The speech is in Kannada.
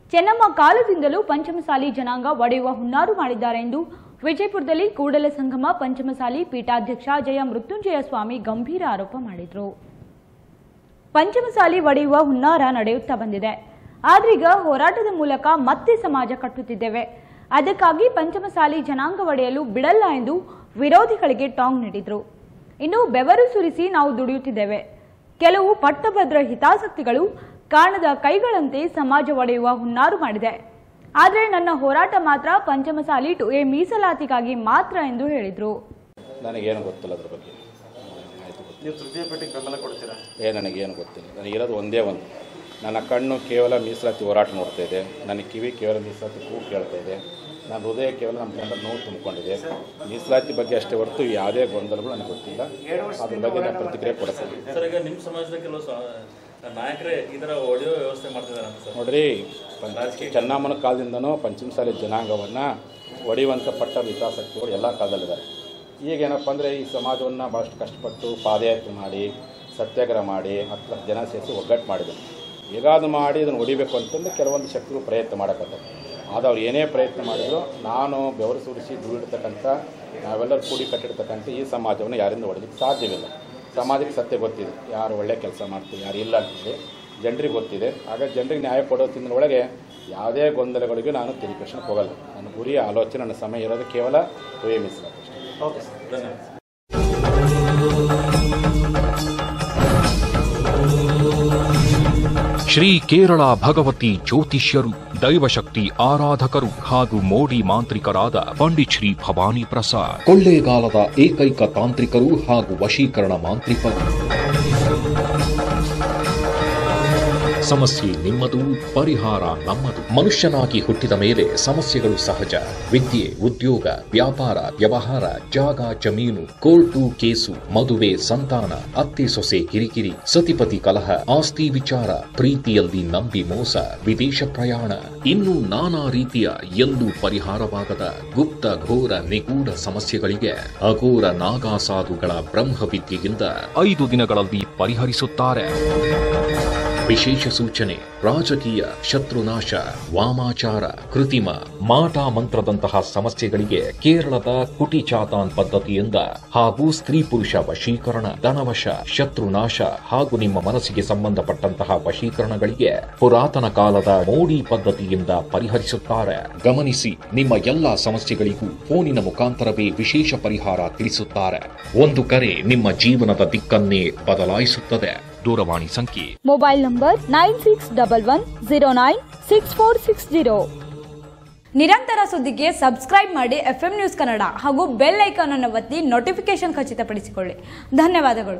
ಚೆನ್ನಮ್ಮ ಕಾಲದಿಂದಲೂ ಪಂಚಮಸಾಲಿ ಜನಾಂಗ ಒಡೆಯುವ ಹುನ್ನಾರು ಮಾಡಿದ್ದಾರೆ ಎಂದು ವಿಜಯಪುರದಲ್ಲಿ ಕೂಡಲ ಸಂಗಮ ಪಂಚಮಸಾಲಿ ಪೀಠಾಧ್ಯಕ್ಷ ಜಯ ಮೃತ್ಯುಂಜಯ ಸ್ವಾಮಿ ಗಂಭೀರ ಆರೋಪ ಮಾಡಿದರು ಪಂಚಮಸಾಲಿ ಒಡೆಯುವ ಹುನ್ನಾರ ನಡೆಯುತ್ತಾ ಬಂದಿದೆ ಆದ್ರೀಗ ಹೋರಾಟದ ಮೂಲಕ ಮತ್ತೆ ಸಮಾಜ ಕಟ್ಟುತ್ತಿದ್ದೇವೆ ಅದಕ್ಕಾಗಿ ಪಂಚಮಸಾಲಿ ಜನಾಂಗ ಒಡೆಯಲು ಬಿಡಲ್ಲ ಎಂದು ವಿರೋಧಿಗಳಿಗೆ ಟಾಂಗ್ ನೀಡಿದರು ಇನ್ನು ಬೆವರು ಸುರಿಸಿ ನಾವು ದುಡಿಯುತ್ತಿದ್ದೇವೆ ಕೆಲವು ಪಟ್ಟಭದ್ರ ಹಿತಾಸಕ್ತಿಗಳು ಕಾಣದ ಕೈಗಳಂತೆ ಸಮಾಜ ಒಡೆಯುವ ಹುನ್ನಾರು ಮಾಡಿದೆ ಆದರೆ ನನ್ನ ಹೋರಾಟ ಮಾತ್ರ ಪಂಚಮಸಾಲಿ ಟು ಎ ಮೀಸಲಾತಿಗಾಗಿ ಮಾತ್ರ ಎಂದು ಹೇಳಿದರು ನನಗೇನು ಗೊತ್ತಿಲ್ಲ ಅದ್ರ ಬಗ್ಗೆ ಆಯಿತು ಗೊತ್ತಿಲ್ಲ ನೀವು ತೃತೀಯ ಪೀಠಕ್ಕೆ ಬೆಂಬಲ ಕೊಡ್ತೀರಾ ಏ ನನಗೇನು ಗೊತ್ತಿಲ್ಲ ನನಗಿರೋದು ಒಂದೇ ಒಂದು ನನ್ನ ಕಣ್ಣು ಕೇವಲ ಮೀಸಲಾತಿ ಹೋರಾಟ ನೋಡ್ತಾ ಇದೆ ನನ್ನ ಕಿವಿ ಕೇವಲ ಮೀಸಲಾತಿ ಕೂಗು ಕೇಳ್ತಾ ಇದೆ ನನ್ನ ಹೃದಯ ಕೇವಲ ನಮ್ಮ ಜನರ ನೋವು ತುಂಬಿಕೊಂಡಿದೆ ಮೀಸಲಾತಿ ಬಗ್ಗೆ ಅಷ್ಟೇ ಹೊರತು ಯಾವುದೇ ಗೊಂದಲಗಳು ನನಗೆ ಗೊತ್ತಿಲ್ಲ ಅದ್ರ ಬಗ್ಗೆ ನಾನು ಪ್ರತಿಕ್ರಿಯೆ ಕೊಡ್ತೀನಿ ಸರ್ ಈಗ ನಿಮ್ಮ ಸಮಾಜದ ಕೆಲವು ಸ- ನಾಯಕರೇ ಈ ಥರ ಹೊಡೆಯೋ ವ್ಯವಸ್ಥೆ ಮಾಡ್ತಿದ್ದಾರೆ ಅಂತ ಸರ್ ನೋಡ್ರಿ ಪಂಚ ಚೆನ್ನಮ್ಮನ ಕಾಲದಿಂದನೂ ಪಂಚಮಸಾಲಿ ಜನಾಂಗವನ್ನು ಒಡೆಯುವಂಥ ಪಟ್ಟ ಹಿತಾಸಕ್ತಿಗಳು ಎಲ್ಲ ಕಾಲದಲ್ಲಿದ್ದಾರೆ ಈಗೇನಪ್ಪ ಅಂದರೆ ಈ ಸಮಾಜವನ್ನು ಭಾಳಷ್ಟು ಕಷ್ಟಪಟ್ಟು ಪಾದಯಾತ್ರೆ ಮಾಡಿ ಸತ್ಯಾಗ್ರಹ ಮಾಡಿ ಹತ್ತು ಲಕ್ಷ ಜನ ಸೇರಿಸಿ ಒಗ್ಗಟ್ಟು ಮಾಡಿದ್ರು ಈಗ ಅದು ಮಾಡಿ ಇದನ್ನು ಹೊಡಿಬೇಕು ಅಂತಂದು ಕೆಲವೊಂದು ಶಕ್ತಿಗಳು ಪ್ರಯತ್ನ ಮಾಡಕತ್ತಾರೆ ಆದ್ರೆ ಅವ್ರು ಏನೇ ಪ್ರಯತ್ನ ಮಾಡಿದ್ರು ನಾನು ಬೆವರು ಸುರಿಸಿ ದುಡಿರ್ತಕ್ಕಂಥ ನಾವೆಲ್ಲರೂ ಕೂಡಿ ಕಟ್ಟಿರ್ತಕ್ಕಂಥ ಈ ಸಮಾಜವನ್ನು ಯಾರಿಂದ ಹೊಡೆಲಿಕ್ಕೆ ಸಾಧ್ಯವಿಲ್ಲ ಸಮಾಜಕ್ಕೆ ಸತ್ಯ ಗೊತ್ತಿದೆ ಯಾರು ಒಳ್ಳೆ ಕೆಲಸ ಮಾಡ್ತೀವಿ ಯಾರು ಇಲ್ಲ ಅಂತೇಳಿ ಜನರಿಗೆ ಗೊತ್ತಿದೆ ಆಗ ಜನರಿಗೆ ನ್ಯಾಯ ಕೊಡೋ ತಿಂಗಳೊಳಗೆ ಯಾವುದೇ ಗೊಂದಲಗಳಿಗೂ ನಾನು ತೆರಿಕೃಷ್ಣಕ್ಕೆ ಹೋಗಲ್ಲ ನನ್ನ ಗುರಿ ಆಲೋಚನೆ ನನ್ನ ಸಮಯ ಇರೋದು ಕೇವಲ ತುವೆ ಮೀಸಲಾತಿ ಅಷ್ಟೇ ಓಕೆ ಸರ್ ಧನ್ಯವಾದ ಶ್ರೀ ಕೇರಳ ಭಗವತಿ ಜ್ಯೋತಿಷ್ಯರು ದೈವಶಕ್ತಿ ಆರಾಧಕರು ಹಾಗೂ ಮೋಡಿ ಮಾಂತ್ರಿಕರಾದ ಪಂಡಿತ್ ಶ್ರೀ ಭವಾನಿ ಪ್ರಸಾದ್ ಕೊಳ್ಳೇಗಾಲದ ಏಕೈಕ ತಾಂತ್ರಿಕರು ಹಾಗೂ ವಶೀಕರಣ ಮಾಂತ್ರಿಕರು ಸಮಸ್ಯೆ ನಿಮ್ಮದು ಪರಿಹಾರ ನಮ್ಮದು ಮನುಷ್ಯನಾಗಿ ಹುಟ್ಟಿದ ಮೇಲೆ ಸಮಸ್ಯೆಗಳು ಸಹಜ ವಿದ್ಯೆ ಉದ್ಯೋಗ ವ್ಯಾಪಾರ ವ್ಯವಹಾರ ಜಾಗ ಜಮೀನು ಕೋರ್ಟು ಕೇಸು ಮದುವೆ ಸಂತಾನ ಅತ್ತೆ ಸೊಸೆ ಕಿರಿಕಿರಿ ಸತಿಪತಿ ಕಲಹ ಆಸ್ತಿ ವಿಚಾರ ಪ್ರೀತಿಯಲ್ಲಿ ನಂಬಿ ಮೋಸ ವಿದೇಶ ಪ್ರಯಾಣ ಇನ್ನು ನಾನಾ ರೀತಿಯ ಎಂದು ಪರಿಹಾರವಾಗದ ಗುಪ್ತ ಘೋರ ನಿಗೂಢ ಸಮಸ್ಯೆಗಳಿಗೆ ಅಘೋರ ನಾಗಾಸಾಧುಗಳ ಬ್ರಹ್ಮವಿದ್ಯೆಯಿಂದ ಐದು ದಿನಗಳಲ್ಲಿ ಪರಿಹರಿಸುತ್ತಾರೆ ವಿಶೇಷ ಸೂಚನೆ ರಾಜಕೀಯ ಶತ್ರುನಾಶ ವಾಮಾಚಾರ ಕೃತಿಮ ಮಾಟ ಮಂತ್ರದಂತಹ ಸಮಸ್ಯೆಗಳಿಗೆ ಕೇರಳದ ಕುಟಿ ಚಾತಾನ್ ಪದ್ಧತಿಯಿಂದ ಹಾಗೂ ಸ್ತ್ರೀ ಪುರುಷ ವಶೀಕರಣ ಧನವಶ ಶತ್ರುನಾಶ ಹಾಗೂ ನಿಮ್ಮ ಮನಸ್ಸಿಗೆ ಸಂಬಂಧಪಟ್ಟಂತಹ ವಶೀಕರಣಗಳಿಗೆ ಪುರಾತನ ಕಾಲದ ಮೋಡಿ ಪದ್ಧತಿಯಿಂದ ಪರಿಹರಿಸುತ್ತಾರೆ ಗಮನಿಸಿ ನಿಮ್ಮ ಎಲ್ಲಾ ಸಮಸ್ಯೆಗಳಿಗೂ ಫೋನಿನ ಮುಖಾಂತರವೇ ವಿಶೇಷ ಪರಿಹಾರ ತಿಳಿಸುತ್ತಾರೆ ಒಂದು ಕರೆ ನಿಮ್ಮ ಜೀವನದ ದಿಕ್ಕನ್ನೇ ಬದಲಾಯಿಸುತ್ತದೆ ದೂರವಾಣಿ ಸಂಖ್ಯೆ mobile number nine six double one zero nine six four six zero ನಿರಂತರ ಸುದ್ದಿಗೆ ಸಬ್ಸ್ಕ್ರೈಬ್ ಮಾಡಿ ಎಫ್ ನ್ಯೂಸ್ ಕನ್ನಡ ಹಾಗೂ ಬೆಲ್ ಐಕಾನ್ ಅನ್ನು ಒತ್ತಿ ನೋಟಿಫಿಕೇಶನ್ ಖಚಿತಪಡಿಸಿಕೊಳ್ಳಿ ಧನ್ಯವಾದಗಳು